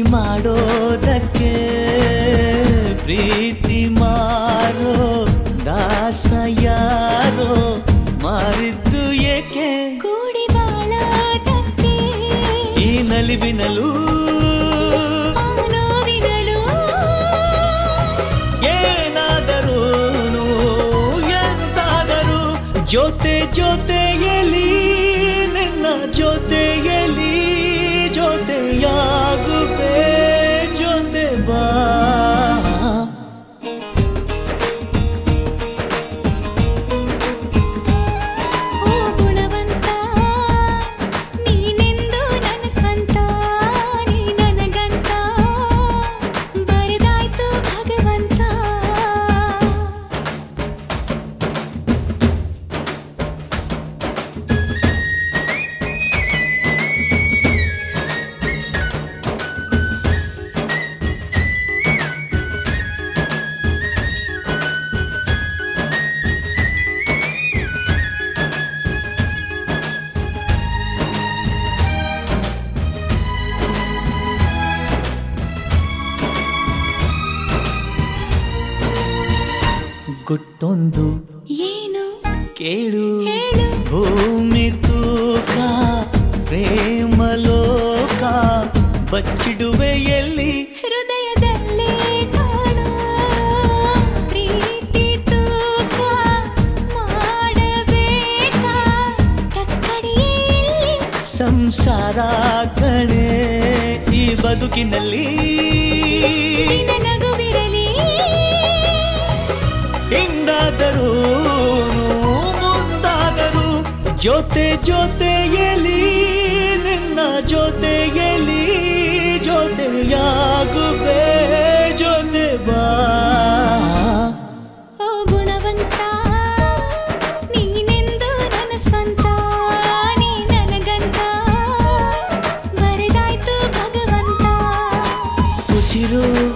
ಮಾಡೋದಕ್ಕೆ ಪ್ರೀತಿ ಮಾರೋ ದಾಸ ಯಾರೋ ಮಾರಿದ್ದು ಏಕೆ ಕೂಡಿ ಬಾಳೋದಕ್ಕೆ ಈ ನಲಿವಿನಲು ಆ ನೋವಿನಲ್ಲೂ ಏನಾದರೂ ಎಂತಾದರೂ ಜೊತೆ ಜೊತೆಯಲಿ ನಿನ್ನ ಜೊತೆಯಲಿ ಜೊತೆಯಾಗುವೆ ಜೊತೆ ಬಾ ಓ ಗುಣವಂತ ನೀನೆಂದು ನನ್ನ ಸ್ವಂತ ನೀ ನನಗಂತ ಬರೆದಾಯ್ತು ಭಗವಂತ ಗುಟ್ಟೊಂದು ಏನು ಕೇಳು ಹೇಳು ಭೂಮಿ ತೂಕ ಪ್ರೇಮ ಲೋಕ ಬಚ್ಚಿಡುವೆ ಎಲ್ಲಿ ಹೃದಯದಲ್ಲೇ ಕಾಣು ಪ್ರೀತಿ ತೂಕ ಮಾಡಬೇಕಾ ಕಕ್ಕಡಿಯಲ್ಲಿ ಸಂಸಾರ ಕಣೆ ಈ ಬದುಕಿನಲ್ಲಿ ನಿನ್ನ ನಗುವಿರಲಿ ಹಿಂದಾದರೂ ಮುಂದಾದರೂ ಜೊತೆ ಜೊತೆಯಲಿ ನಿನ್ನ ಜೊತೆಯಲಿ ಜೊತೆಯಾಗುವೆ ಜೊತೆ ಬಾ ಓ ಗುಣವಂತ ನೀನೆಂದು ನನ್ನ ಸ್ವಂತ ನೀ ನನಗಂತ ಬರೆದಾಯ್ತು ಭಗವಂತ ಉಸಿರು